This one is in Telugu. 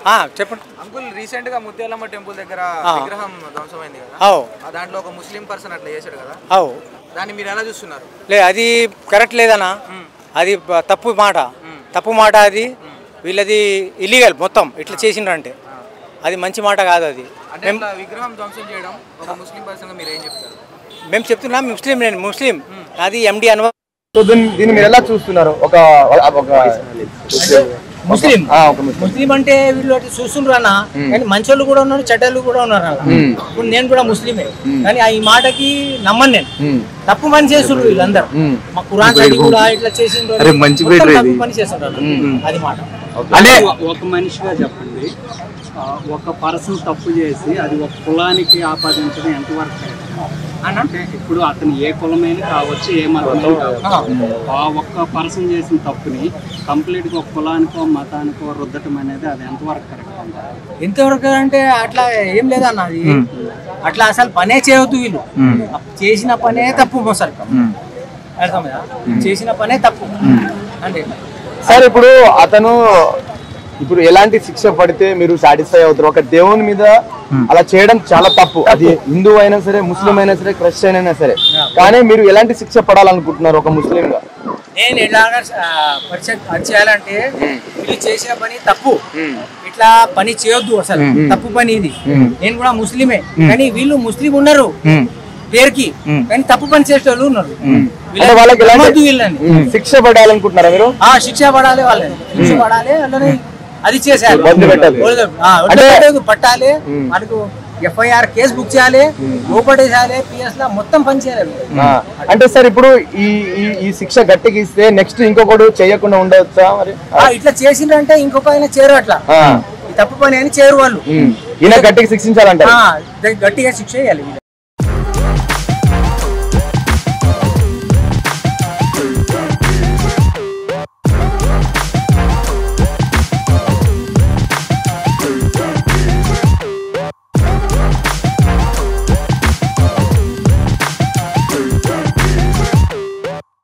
ఆ, చెప్పండి అంకుల్ రీసెంట్ గా ముత్యాలమ్మ టెంపుల్ దగ్గర ఆ. విగ్రహం ధ్వంసమైంది కదా అవు ఆ దాంట్లో ఒక ముస్లిం పర్సన్ అట్లా చేశాడు కదా అవు దాన్ని మీరు ఎలా చూస్తున్నారు లే అది కరెక్ట్ లేదన్నా అది బ- తప్పు మాట తప్పు మాట అది వీళ్ళది ఇల్లీగల్ మొత్తం ఇట్లా చేసిండ్రంటే అది మంచి మాట కాదు అది అంటే అట్లా విగ్రహం ధ్వంసం చేయడం ఒక ముస్లిం పర్సన్ గా మీరు ఏం చెప్తారు మేము చెప్తున్నాం ముస్లిం నేను ముస్లిం అది ఎండి అన్వ సో దీన్ని దీన్ని మీరు ఎలా చూస్తున్నారు ఒక ఒక ముస్లిం ఆ, ఒక ముస్లిం ముస్లిం అంటే వీళ్ళు అట్లా చూస్తుండ్రు అన్న కానీ మంచోళ్ళు కూడా ఉన్నారు చెడ్డలు కూడా ఉన్నారు అన్న ఇప్పుడు నేను కూడా ముస్లిమే కానీ ఆ ఈ మాటకి నమ్మను నేను మ్మ్. తప్పు పని చేస్తుండ్రు వీళ్ళందరూ మ్మ్. మా కురాన్ చదివి కూడా ఇట్లా చేసిండ్రు అరే మంచి మొత్తం బెటర్ తప్పు ఇది. పని చేస్తుండ్రు అది మాట అంటే ఒక మనిషిగా చెప్పండి ఆ, ఒక పర్సన్ తప్పు చేసి అది ఒక కులానికి ఆపాదించడం ఎంతవరకు కరెక్ట్? అంటే ఇప్పుడు అతను ఏ కులమైన కావచ్చు ఏ మతమైన కావచ్చు ఆ ఒక్క పర్సన్ చేసిన తప్పుని కంప్లీట్ గా ఒక కులానికో మతానికో రుద్దటం అనేది అది ఎంతవరకు కరెక్ట్ అంటారు ఎంతవరకు అంటే అట్లా ఏం లేదన్న అది అట్లా అసలు పనే చేయవద్దు వీళ్ళు చేసిన పనే తప్పు అసలు అర్థమైందా చేసిన పనే తప్పు అంటే సార్ ఇప్పుడు అతను ఇప్పుడు ఎలాంటి శిక్ష పడితే మీరు సాటిస్ఫై అవుతారు ఒక దేవుని మీద అలా చేయడం చాలా తప్పు అది హిందూ అయినా సరే ముస్లిం అయినా సరే క్రిస్టియన్ అయినా సరే కానీ మీరు ఎలాంటి శిక్ష పడాలనుకుంటున్నారు ఒక ముస్లిం గా నేను ఎలాగా ఆ, పరిచయం అది చేయాలంటే వీళ్ళు చేసిన పని తప్పు ఇట్లా పని చేయొద్దు అసలు తప్పు పని ఇది నేను కూడా ముస్లిమే కానీ వీళ్ళు ముస్లిం ఉన్నారు పేరుకి కానీ తప్పు పని చేసే వాళ్ళు ఉన్నారు అంటే వాళ్ళకి నమ్మొద్దు ఎలాంటి వీళ్ళని శిక్ష పడాలనుకుంటున్నారా మీరు ఆ శిక్ష పడాలి వాళ్ళని శిక్ష పడాలి వాళ్ళని అది చేశారు వదిలిపెట్టాలి. వదిలి- ఆ, అంటే- వదిలిపెట్టేది పట్టాలి మనకు ఎఫ్ఐఆర్ కేసు బుక్ చేయాలి లోపడేసాలి పిఎస్ లా మొత్తం పని చేయాలి ఆ, అంటే సార్ ఇప్పుడు ఈ ఈ- ఈ శిక్ష గట్టిగా ఇస్తే నెక్స్ట్ ఇంకొకడు చేయకుండా ఉండవచ్చా మరి ఆ, ఇట్లా చేసిండ్రంటే ఇంకొక ఆయన చేరు అట్లా ఆ, ఈ తప్పు పని అని చేరు వాళ్ళు ఉమ్. ఈయన గట్టిగా శిక్షించాలంటారు ఆ, గట్టిగా శిక్ష చేయాలి